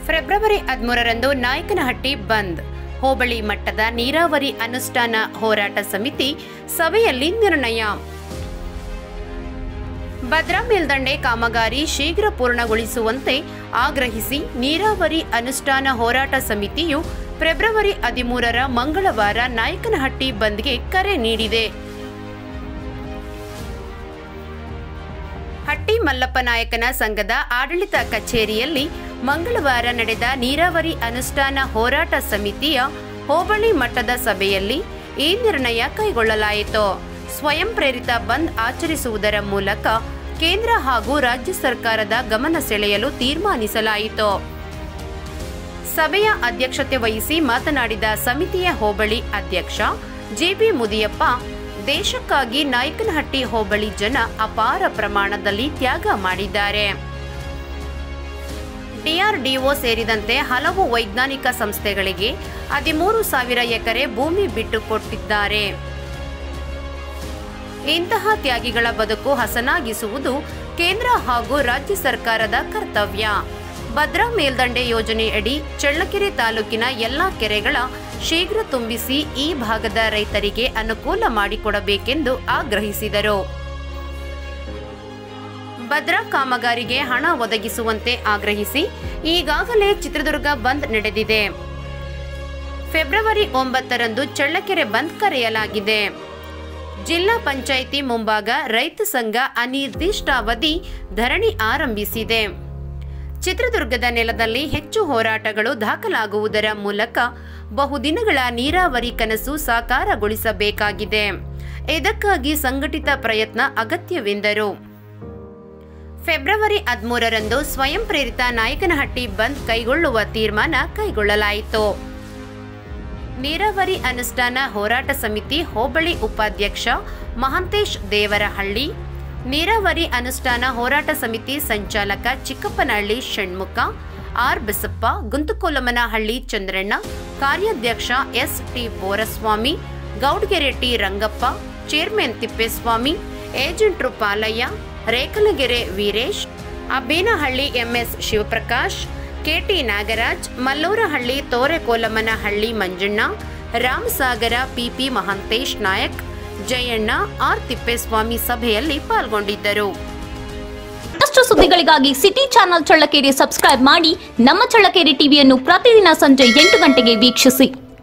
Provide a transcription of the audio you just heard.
February ಹದಿಮೂರರಂದು Nayakanahatti ಬಂದ್ ಹೋಬಳಿ ಮಟ್ಟದ ನೀರಾವರಿ ಅನುಷ್ಠಾನ ಹೋರಾಟ ಸಮಿತಿ ಸಭೆಯಲ್ಲಿ ನಿರ್ಣಯ ಭದ್ರಾ ಮೇಲ್ದಂಡೆ ಕಾಮಗಾರಿ ಶೀಘ್ರ ಪೂರ್ಣಗೊಳಿಸುವಂತೆ ಆಗ್ರಹಿಸಿ ನೀರಾವರಿ ಅನುಷ್ಠಾನ ಹೋರಾಟ ಸಮಿತಿಯು ಫೆಬ್ರವರಿ ಹದಿಮೂರರ ಮಂಗಳವಾರ ನಾಯಕನಹಟ್ಟಿ ಬಂದ್ಗೆ ಕರೆ ನೀಡಿದೆ ಹಟ್ಟಿ ಮಲ್ಲಪ್ಪ ನಾಯಕನ ಸಂಘದ ಆಡಳಿತ ಕಚೇರಿಯಲ್ಲಿ ಮಂಗಳವಾರ ನಡೆದ ನೀರಾವರಿ ಅನುಷ್ಠಾನ ಹೋರಾಟ ಸಮಿತಿಯ ಹೋಬಳಿ ಮಟ್ಟದ ಸಭೆಯಲ್ಲಿ ಈ ನಿರ್ಣಯ ಕೈಗೊಳ್ಳಲಾಯಿತು ಸ್ವಯಂ ಪ್ರೇರಿತ ಬಂದ್ ಆಚರಿಸುವುದರ ಮೂಲಕ ಕೇಂದ್ರ ಹಾಗೂ ರಾಜ್ಯ ಸರ್ಕಾರದ ಗಮನ ಸೆಳೆಯಲು ತೀರ್ಮಾನಿಸಲಾಯಿತು ಸಭೆಯ ಅಧ್ಯಕ್ಷತೆ ವಹಿಸಿ ಮಾತನಾಡಿದ ಸಮಿತಿಯ ಹೋಬಳಿ ಅಧ್ಯಕ್ಷ ಜಿಬಿ ಮುದಿಯಪ್ಪ ದೇಶಕ್ಕಾಗಿ ನಾಯಕನಹಟ್ಟಿ ಹೋಬಳಿ ಜನ ಅಪಾರ ಪ್ರಮಾಣದಲ್ಲಿ ತ್ಯಾಗ ಮಾಡಿದ್ದಾರೆ ಡಿಆರ್ಡಿಒ ಸೇರಿದಂತೆ ಹಲವು ವೈಜ್ಞಾನಿಕ ಸಂಸ್ಥೆಗಳಿಗೆ ಹದಿಮೂರು ಸಾವಿರ ಎಕರೆ ಭೂಮಿ ಬಿಟ್ಟುಕೊಟ್ಟಿದ್ದಾರೆ ಇಂತಹ ತ್ಯಾಗಿಗಳ ಬದುಕು ಹಸನಾಗಿಸುವುದು ಕೇಂದ್ರ ಹಾಗೂ ರಾಜ್ಯ ಸರ್ಕಾರದ ಕರ್ತವ್ಯ ಭದ್ರಾ ಮೇಲ್ದಂಡೆ ಯೋಜನೆಯಡಿ ಚಳ್ಳಕೆರೆ ತಾಲೂಕಿನ ಎಲ್ಲಾ ಕೆರೆಗಳ ಶೀಘ್ರ ತುಂಬಿಸಿ ಈ ಭಾಗದ ರೈತರಿಗೆ ಅನುಕೂಲ ಮಾಡಿಕೊಡಬೇಕೆಂದು ಆಗ್ರಹಿಸಿದರು ಭದ್ರಾ ಕಾಮಗಾರಿಗೆ ಹಣ ಒದಗಿಸುವಂತೆ ಆಗ್ರಹಿಸಿ ಈಗಾಗಲೇ ಚಿತ್ರದುರ್ಗ ಬಂದ್ ನಡೆದಿದೆ ಫೆಬ್ರವರಿ ಒಂಬತ್ತರಂದು ಚಳ್ಳಕೆರೆ ಬಂದ್ ಕರೆಯಲಾಗಿದೆ ಜಿಲ್ಲಾ ಪಂಚಾಯಿತಿ ಮುಂಭಾಗ ರೈತ ಸಂಘ ಅನಿರ್ದಿಷ್ಟಾವಧಿ ಧರಣಿ ಆರಂಭಿಸಿದೆ ಚಿತ್ರದುರ್ಗದ ನೆಲದಲ್ಲಿ ಹೆಚ್ಚು ಹೋರಾಟಗಳು ದಾಖಲಾಗುವುದರ ಮೂಲಕ ಬಹುದಿನಗಳ ನೀರಾವರಿ ಕನಸು ಸಾಕಾರಗೊಳಿಸಬೇಕಾಗಿದೆ ಇದಕ್ಕಾಗಿ ಸಂಘಟಿತ ಪ್ರಯತ್ನ ಅಗತ್ಯವೆಂದರು ಫೆಬ್ರವರಿ ಹದಿಮೂರರಂದು ಸ್ವಯಂ ಪ್ರೇರಿತ ನಾಯಕನಹಟ್ಟಿ ಬಂದ್ ಕೈಗೊಳ್ಳುವ ತೀರ್ಮಾನ ಕೈಗೊಳ್ಳಲಾಯಿತು ನೀರಾವರಿ ಅನುಷ್ಠಾನ ಹೋರಾಟ ಸಮಿತಿ ಹೋಬಳಿ ಉಪಾಧ್ಯಕ್ಷ ಮಹಾಂತೇಶ್ ದೇವರಹಳ್ಳಿ ನೀರಾವರಿ ಅನುಷ್ಠಾನ ಹೋರಾಟ ಸಮಿತಿ ಸಂಚಾಲಕ ಚಿಕ್ಕಪ್ಪನಹಳ್ಳಿ ಷಣ್ಮುಖ ಆರ್ ಬಸಪ್ಪ ಗುಂತುಕೋಲಮನಹಳ್ಳಿ ಚಂದ್ರಣ್ಣ ಕಾರ್ಯಾಧ್ಯಕ್ಷ S T Boraswamy Goudgere T Rangappa chairman Thippeswamy ಏಜೆಂಟ್ರು Palayya Rekhalagere Veeresh Abbenahalli MS Shivaprakash KT Nagaraj Mallurahalli Thorekolammanahalli Manjanna Ramasagara PP Mahantesh Nayak Jayanna R Thippeswamy ಸಭೆಯಲ್ಲಿ ಪಾಲ್ಗೊಂಡಿದ್ದರು ಮತ್ತಷ್ಟು ಸುದ್ದಿಗಳಿಗಾಗಿ ಸಿಟಿ ಚಾನೆಲ್ ಚಳ್ಳಕೆರೆ ಸಬ್ಸ್ಕ್ರೈಬ್ ಮಾಡಿ ನಮ್ಮ ಚಳ್ಳಕೆರೆ ಟಿವಿಯನ್ನು ಪ್ರತಿದಿನ ಸಂಜೆ ಎಂಟು ಗಂಟೆಗೆ ವೀಕ್ಷಿಸಿ